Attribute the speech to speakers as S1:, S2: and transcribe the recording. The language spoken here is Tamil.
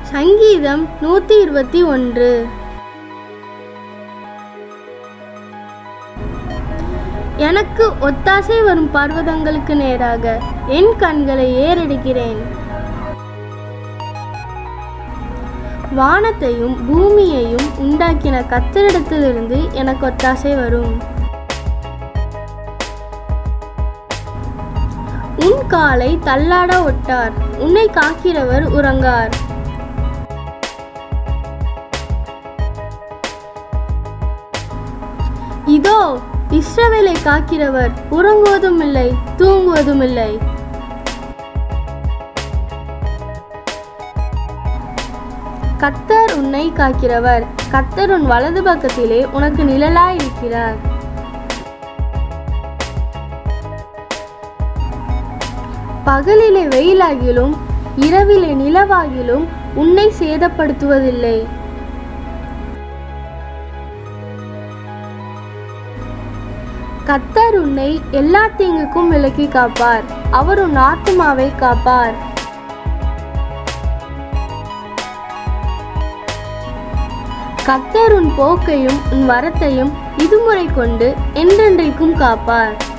S1: சங்கீதம் நூற்றி இருபத்தி ஒன்று எனக்கு ஒத்தாசை வரும் பர்வதங்களுக்கு நேராக என் கண்களை ஏறெடுக்கிறேன் வானத்தையும் பூமியையும் உண்டாக்கின கத்தரிடத்திலிருந்து எனக்கு ஒத்தாசை வரும் உன் காலை தள்ளாட ஒட்டார் உன்னை காக்கிறவர் உறங்கார் இதோ இஸ்ரவேலை காக்கிறவர் உறங்குவதும் இல்லை தூங்குவதும் இல்லை கத்தர் உன்னை காக்கிறவர் கத்தர் உன் வலது பக்கத்திலே உனக்கு நிழலாயிருக்கிறார் பகலிலே வெயிலாகிலும் இரவிலே நிலவாகிலும் உன்னை சேதப்படுத்துவதில்லை கத்தர் உன்னை எல்லா தீங்குக்கும் விலக்கி காப்பார் அவர் உன் ஆத்துமாவை காப்பார் கத்தர் உன் போக்கையும் உன் வரத்தையும் இதுமுறை கொண்டு என்றென்றைக்கும் காப்பார்